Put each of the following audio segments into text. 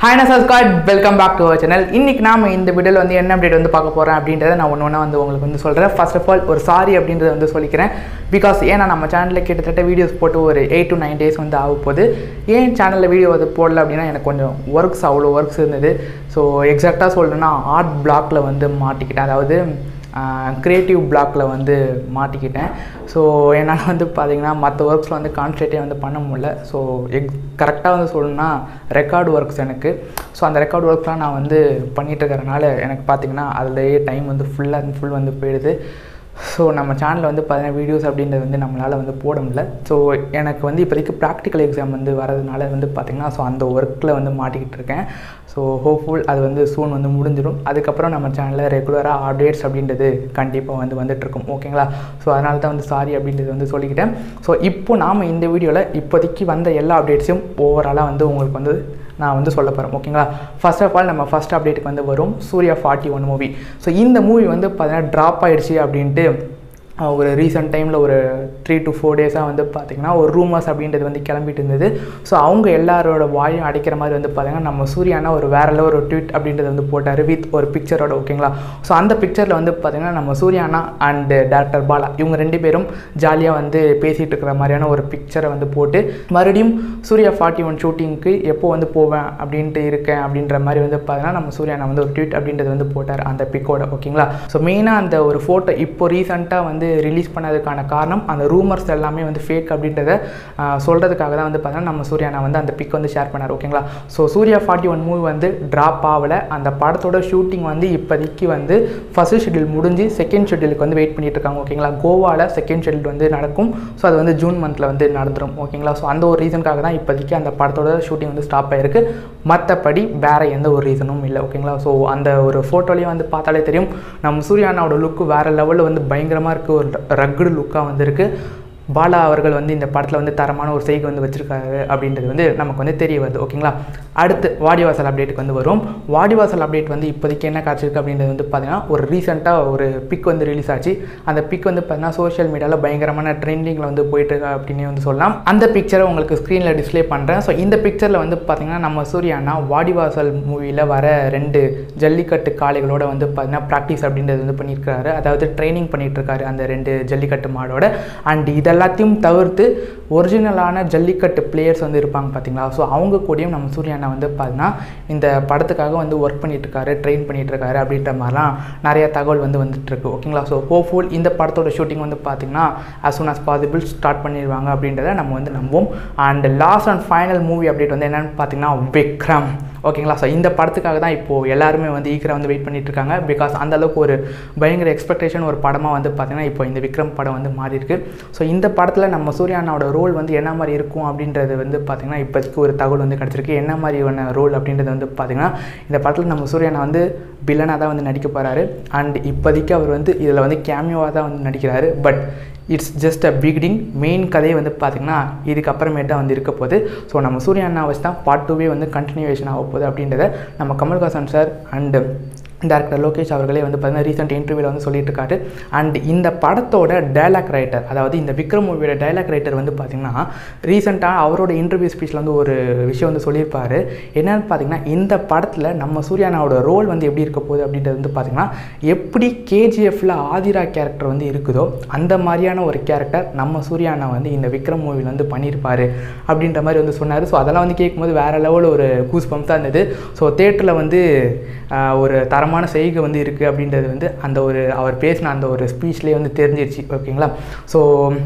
hi நான் சஸ்காட் welcome back to our channel இன்னைக்கு நாம இந்த வீடியோவில் வந்து என்ன அப்டேட் வந்து பார்க்க போகிறேன் அப்படின்றத நான் ஒன்று ஒன்றா வந்து உங்களுக்கு வந்து சொல்கிறேன் ஃபர்ஸ்ட் ஆஃப் ஆல் ஒரு சாரி அப்படின்றத வந்து சொல்லிக்கிறேன் பிகாஸ் ஏன்னா நம்ம சேனலில் கிட்டத்தட்ட வீடியோஸ் போட்டு ஒரு எயிட் டு நைன் டேஸ் வந்து ஆக போகுது ஏன் சேனலில் வீடியோ வந்து போடல அப்படின்னா எனக்கு கொஞ்சம் ஒர்க்ஸ் அவ்வளோ ஒர்க்ஸ் இருந்தது ஸோ எக்ஸாக்டாக சொல்லணும்னா ஆர்ட் பிளாக்ல வந்து மாட்டிக்கிட்டேன் அதாவது க்ரியேட்டிவ் பிளாக்ல வந்து மாட்டிக்கிட்டேன் ஸோ என்னால் வந்து பார்த்தீங்கன்னா மற்ற ஒர்க்ஸில் வந்து கான்சன்ட்ரேட்டே வந்து பண்ண முடியல ஸோ எக் கரெக்டாக வந்து சொல்லணும்னா ரெக்கார்டு ஒர்க்ஸ் எனக்கு ஸோ அந்த ரெக்கார்டு ஒர்க்லாம் நான் வந்து பண்ணிகிட்டு இருக்கிறனால எனக்கு பார்த்தீங்கன்னா அதுலேயே டைம் வந்து ஃபுல்லாக அண்ட் ஃபுல் வந்து போயிடுது ஸோ நம்ம சேனலில் வந்து பார்த்தீங்கன்னா வீடியோஸ் அப்படின்றது வந்து நம்மளால் வந்து போட முடியல ஸோ எனக்கு வந்து இப்போதைக்கு ப்ராக்டிக்கல் எக்ஸாம் வந்து வரதுனால வந்து பார்த்திங்கன்னா ஸோ அந்த ஒர்க்கில் வந்து மாட்டிக்கிட்டு இருக்கேன் ஸோ ஹோப்ஃபுல் அது வந்து சூன் வந்து முடிஞ்சிடும் அதுக்கப்புறம் நம்ம சேனலில் ரெகுலராக அப்டேட்ஸ் அப்படின்றது கண்டிப்பாக வந்து வந்துட்டுருக்கும் ஓகேங்களா ஸோ அதனால தான் வந்து சாரி அப்படின்றது வந்து சொல்லிக்கிட்டேன் ஸோ இப்போ நாம் இந்த வீடியோவில் இப்போதைக்கு வந்த எல்லா அப்டேட்ஸையும் ஓவராலாக வந்து உங்களுக்கு வந்து நான் வந்து சொல்ல போகிறேன் ஓகேங்களா ஃபர்ஸ்ட் ஆஃப் ஆல் நம்ம ஃபஸ்ட் அப்டேட்டுக்கு வந்து வரும் Suriya forty one movie so இந்த மூவி வந்து பார்த்தீங்கன்னா ட்ராப் ஆயிடுச்சு அப்படின்ட்டு அஹ், ஒரு ரீசெண்ட் டைமில் ஒரு த்ரீ டு ஃபோர் டேஸாக வந்து பார்த்திங்கன்னா ஒரு ரூமர்ஸ் அப்படின்றது வந்து கிளம்பிட்டு இருந்தது ஸோ அவங்க எல்லாரோட வாயும் அடைக்கிற மாதிரி வந்து பார்த்திங்கன்னா நம்ம சூர்யானா ஒரு வேற level ஒரு ட்வீட் அப்படின்றது வந்து போட்டார் வித் ஒரு பிக்சரோட ஓகேங்களா ஸோ அந்த பிக்சரில் வந்து பார்த்திங்கன்னா நம்ம சூர்யானா அண்டு டேரக்டர் பாலா இவங்க ரெண்டு பேரும் ஜாலியாக வந்து பேசிகிட்டு இருக்கிற மாதிரியான ஒரு பிக்சரை வந்து போட்டு மறுபடியும் சூர்யா ஃபார்ட்டி ஒன் ஷூட்டிங்க்கு எப்போ வந்து போவேன் அப்படின்ட்டு இருக்கேன் அப்படின்ற மாதிரி வந்து பார்த்தீங்கன்னா நம்ம சூர்யானா வந்து ஒரு ட்வீட் அப்படின்றது வந்து போட்டார் அந்த பிக்கோட ஓகேங்களா ஸோ மெயினாக அந்த ஒரு ஃபோட்டோ இப்போ ரீசெண்டாக வந்து ரிலீஸ் பண்ணதுக்கான காரணம் அந்த ரூமர்ஸ் எல்லாமே வந்து ஃபேக் அப்படின்றத ஆஹ், சொல்றதுக்காக தான் வந்து பார்த்தீங்கன்னா நம்ம சூர்யானா வந்து அந்த பிக் வந்து ஷேர் பண்ணார் ஓகேங்களா so Suriya forty one movie வந்து ட்ராப் ஆகலை அந்த படத்தோட ஷூட்டிங் வந்து இப்போதைக்கு வந்து ஃபர்ஸ்ட் ஷெட்யூல் முடிஞ்சு செகண்ட் ஷெட்யூலுக்கு வந்து வெயிட் பண்ணிட்டு இருக்காங்க ஓகேங்களா கோவாவில் செகண்ட் ஷெட்யூல் வந்து நடக்கும் ஸோ அது வந்து ஜூன் மந்தில் வந்து நடந்துடும் ஓகேங்களா ஸோ அந்த ஒரு ரீசனுக்காக தான் இப்போதைக்கு அந்த படத்தோட ஷூட்டிங் வந்து ஸ்டாப் ஆயிருக்கு மற்றபடி வேற எந்த ஒரு ரீசனும் இல்லை ஓகேங்களா ஸோ அந்த ஒரு ஃபோட்டோலேயே வந்து பார்த்தாலே தெரியும் நம்ம சூர்யானாவோட லுக்கு வேற லெவலில் வந்து பயங்கரமாக இருக்குது ஒரு ரக்குடு லுக்காக வந்திருக்கு பாலா அவர்கள் வந்து இந்த படத்தில் வந்து தரமான ஒரு செய்கை வந்து வச்சிருக்காரு அப்படின்றது வந்து நமக்கு வந்து தெரிய வருது ஓகேங்களா அடுத்து வாடிவாசல் அப்டேட்டுக்கு வந்து வரும் வாடிவாசல் அப்டேட் வந்து இப்போதைக்கு என்ன காட்சிருக்கு அப்படின்றது வந்து பார்த்தீங்கன்னா ஒரு ரீசெண்டாக ஒரு பிக் வந்து ரிலீஸ் ஆச்சு அந்த பிக் வந்து பார்த்தீங்கன்னா சோஷியல் மீடியாவில் பயங்கரமான ட்ரெண்டிங்கில் வந்து போயிட்டு இருக்கு அப்படின்னு வந்து சொல்லலாம் அந்த பிக்சரை உங்களுக்கு ஸ்க்ரீனில் டிஸ்ப்ளே பண்ணுறேன் ஸோ இந்த பிக்சரில் வந்து பார்த்தீங்கன்னா நம்ம சூர்யானா வாடிவாசல் மூவியில் வர ரெண்டு ஜல்லிக்கட்டு காளைகளோட வந்து பார்த்தீங்கன்னா ப்ராக்டிஸ் அப்படின்றது வந்து பண்ணியிருக்காரு அதாவது ட்ரைனிங் பண்ணிட்டு இருக்காரு அந்த ரெண்டு ஜல்லிக்கட்டு மாடோட அண்ட் இதெல்லாத்தையும் தவிர்த்து ஒரிஜினலான ஜல்லிக்கட்டு பிளேயர்ஸ் வந்து இருப்பாங்க பார்த்தீங்களா ஸோ அவங்க கூடயும் நம்ம சூர்யானா வந்து பார்த்தீங்கன்னா இந்த படத்துக்காக வந்து ஒர்க் பண்ணிட்டு இருக்காரு ட்ரெயின் பண்ணிட்டு இருக்காரு அப்படின்ற மாதிரிலாம் நிறைய தகவல் வந்து வந்துட்டு இருக்கு ஓகேங்களா ஸோ ஹோப்ஃபுல் இந்த படத்தோட ஷூட்டிங் வந்து பார்த்தீங்கன்னா as soon as possible start பண்ணிடுவாங்க அப்படின்றத நம்ம வந்து நம்புவோம் and last and final movie update வந்து என்னன்னு பார்த்தீங்கன்னா விக்ரம் ஓகேங்களா ஸோ இந்த படத்துக்காக தான் இப்போது எல்லாருமே வந்து ஈக்கராக வந்து வெயிட் பண்ணிட்டு இருக்காங்க பிகாஸ் அந்த அளவுக்கு ஒரு பயங்கர எக்ஸ்பெக்டேஷன் ஒரு படமாக வந்து பார்த்தீங்கன்னா இப்போ இந்த விக்ரம் படம் வந்து மாறி இருக்கு ஸோ இந்த படத்தில் நம்ம சூர்யானாவோட ரோல் வந்து என்ன மாதிரி இருக்கும் அப்படின்றது வந்து பார்த்தீங்கன்னா இப்போதைக்கு ஒரு தகவல் வந்து கிடச்சிருக்கு என்ன மாதிரியான ரோல் அப்படின்றது வந்து பார்த்தீங்கன்னா இந்த படத்தில் நம்ம சூர்யானா வந்து வில்லனாக தான் வந்து நடிக்க போகிறாரு அண்ட் இப்போதைக்கு அவர் வந்து இதில் வந்து கேமியோவாக தான் வந்து நடிக்கிறாரு but it's just a beginning main கதையை வந்து பார்த்திங்கன்னா இதுக்கப்புறமேட்டு தான் வந்து இருக்க போகுது ஸோ நம்ம சூர்யா அண்ணா வச்சு தான் பார்ட் டூவே வந்து கண்டினியூவேஷன் ஆக போகுது அப்படின்றத நம்ம Kamal Haasan sir and director Lokesh அவர்களே வந்து பார்த்தீங்கன்னா ரீசெண்ட் இன்டர்வியூவில் வந்து சொல்லிட்டு இருக்காரு அண்ட் இந்த படத்தோட டைலாக் ரைட்டர் அதாவது இந்த விக்ரம் மூவியோட டைலாக் ரைட்டர் வந்து பார்த்திங்கன்னா ரீசெண்டாக அவரோட இன்டர்வியூ ஸ்பீச்சில் வந்து ஒரு விஷயம் வந்து சொல்லியிருப்பாரு என்னன்னு பார்த்தீங்கன்னா இந்த படத்தில் நம்ம சூர்யானாவோட ரோல் வந்து எப்படி இருக்க போகுது அப்படின்றது வந்து பார்த்திங்கன்னா எப்படி கேஜிஎஃப்ல ஆதிரா கேரக்டர் வந்து இருக்குதோ அந்த மாதிரியான ஒரு கேரக்டர் நம்ம சூர்யானா வந்து இந்த விக்ரம் மூவியில் வந்து பண்ணியிருப்பாரு அப்படின்ற மாதிரி வந்து சொன்னார் ஸோ அதெல்லாம் வந்து கேட்கும்போது வேறு லெவலில் ஒரு கூஸ் பம்ப்ஸாக இருந்தது ஸோ தேட்டரில் வந்து ஆஹ், ஒரு தரமான செய்கை வந்து இருக்குது அப்படின்றது வந்து அந்த ஒரு அவர் பேசின அந்த ஒரு ஸ்பீச்லேயே வந்து தெரிஞ்சிருச்சு ஓகேங்களா ஸோ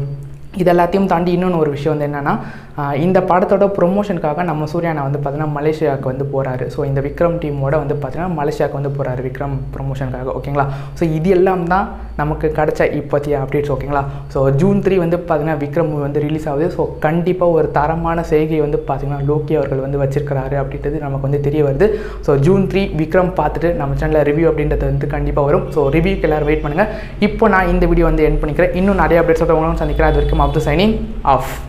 இது எல்லாத்தையும் தாண்டி இன்னொன்று ஒரு விஷயம் வந்து என்னென்னா இந்த படத்தோட ப்ரொமோஷனுக்காக நம்ம சூர்யானா வந்து பார்த்தீங்கன்னா மலேசியாவுக்கு வந்து போகிறாரு ஸோ இந்த விக்ரம் டீமோட வந்து பார்த்தீங்கன்னா மலேசியாவுக்கு வந்து போகிறாரு விக்ரம் ப்ரொமோஷனுக்காக ஓகேங்களா ஸோ இது எல்லாம் தான் நமக்கு கிடைச்ச இப்போதைய அப்டேட்ஸ் ஓகேங்களா ஸோ ஜூன் த்ரீ வந்து பார்த்தீங்கன்னா விக்ரம் movie வந்து ரிலீஸ் ஆகுது ஸோ கண்டிப்பாக ஒரு தரமான செய்கை வந்து பார்த்தீங்கன்னா லோக்கி அவர்கள் வந்து வச்சிருக்கிறாரு அப்படின்றது நமக்கு வந்து தெரிய வருது ஸோ ஜூன் த்ரீ விக்ரம் பார்த்துட்டு நம்ம சேனலில் ரிவ்யூ அப்படின்றது வந்து கண்டிப்பாக வரும் ஸோ ரிவ்யூக்கு எல்லாரும் வெயிட் பண்ணுங்கள் இப்போ நான் இந்த வீடியோ வந்து என் பண்ணிக்கிறேன் இன்னும் நிறைய அப்டேட்ஸோட உங்களும் சந்திக்கிறேன் அது வரைக்கும் அப்து சைனிங் ஆஃப்